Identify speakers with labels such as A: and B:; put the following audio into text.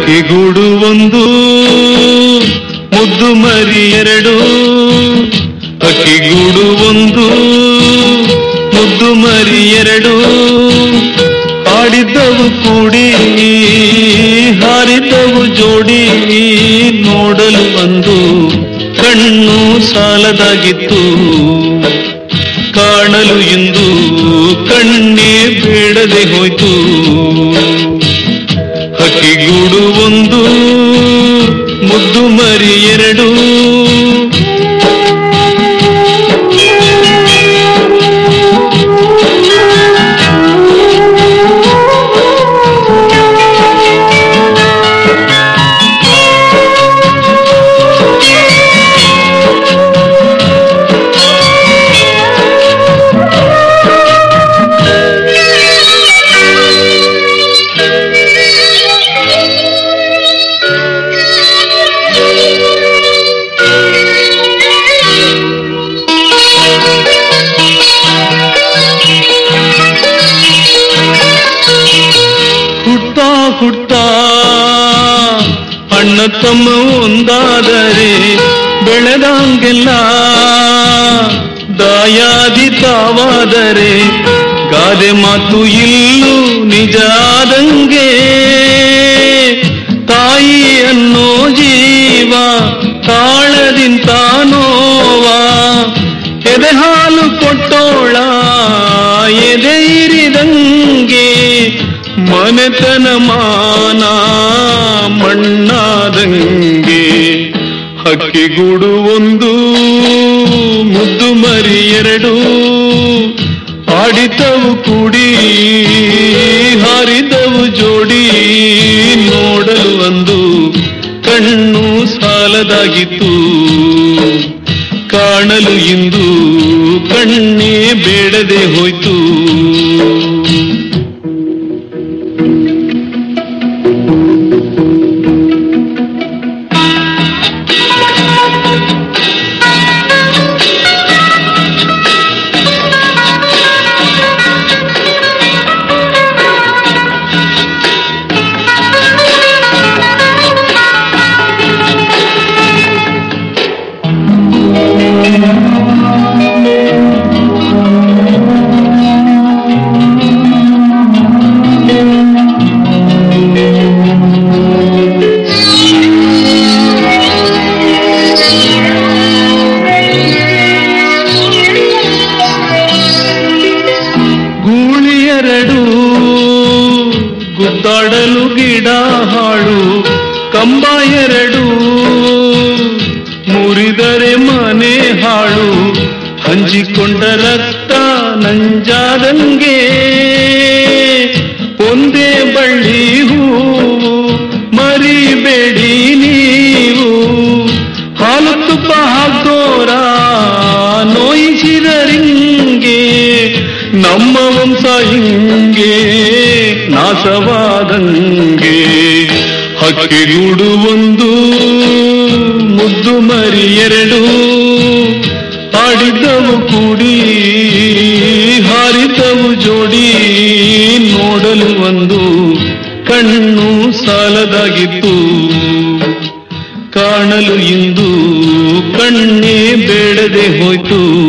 A: ಹಕ್ಕಿಗೂಡು ಒಂದು ಮುದ್ದು ಮರಿ ಎರಡು ಹಕ್ಕಿಗೂಡು ಒಂದು ಮುದ್ದು ಮರಿ ಎರಡು ಆಡಿದ್ದವು ಕೂಡಿ ಹಾರಿದ್ದವು ಜೋಡಿ ನೋಡಲು ಒಂದು ಕಣ್ಣು ಸಾಲದಾಗಿತ್ತು ಕಾಣಲು ಎಂದು ಕಣ್ಣೇ ಬೇಡದೆ ಹೋಯ್ತು ಹಕ್ಕಿಗೂಡು ಒಂದು ಮುದ್ದು ಮರಿ ಎರಡು ಹುಟ್ತಾ ಹುಟ್ತಾ ಅಣ್ಣ ತಮ್ಮ ಒಂದಾದರೆ ಬೆಳೆದಂಗೆಲ್ಲ ದಾಯಾದಿ ತಾವಾದರೆ ಗಾದೆ ಮಾತು ಇಲ್ಲೂ ನಿಜಾದಂಗೆ ತಾಯಿ ಅನ್ನೋ ಜೀವ ತಾಳದಿಂತ ನೋವಾ ಎದೆ ಹಾಲು ಕೊಟ್ಟೋಳ ಎದೆ ಇರಿದಂಗೆ ಮನೆತನ ಮಾನ ಮಣ್ಣಾದಂಗೆ ಹಕ್ಕಿಗೂಡು ಒಂದು ಮುದ್ದು ಮರಿ ಎರಡು ಆಡಿತವು ಕೂಡಿ ಹಾರಿದವು ಜೋಡಿ ನೋಡಲು ಒಂದು ಕಣ್ಣು ಸಾಲದಾಗಿತ್ತು ಕಾಣಲು ಇಂದು ಕಣ್ಣೇ ಬೇಡದೆ ಹೋಯ್ತು ಗೂಳಿಯರಡು ಗುದ್ದಾಡಲು ಗಿಡ ಹಾಳು ಕಂಬ ಎರಡು ಮುರಿದರೆ ಮನೆ ಹಾಳು ಹಂಚಿಕೊಂಡ ರಕ್ತ ನಂಜಾದಂಗೆ ಒಂದೇ ಬಳ್ಳಿ ಹೂವು ಮರಿಬೇಡಿ ನೀವು ಹಾಲು ತುಪ್ಪ ಹಾಕೋರ ನೋಯಿಸಿದರಿಂಗೆ ನಮ್ಮ ವಂಶ ಹಿಂಗೆ ನಾಶವಾದಂಗೆ ಹಕ್ಕಿಗೂಡು ಒಂದು ಮುದ್ದು ಮರಿ ಎರಡು ಆಡಿದ್ದವು ಕೂಡಿ ಹಾರಿದ್ದವು ಜೋಡಿ ನೋಡಲು ಒಂದು ಕಣ್ಣು ಸಾಲದಾಗಿತ್ತು ಕಾಣಲು ಇಂದು ಕಣ್ಣೇ ಬೇಡದೆ ಹೋಯ್ತು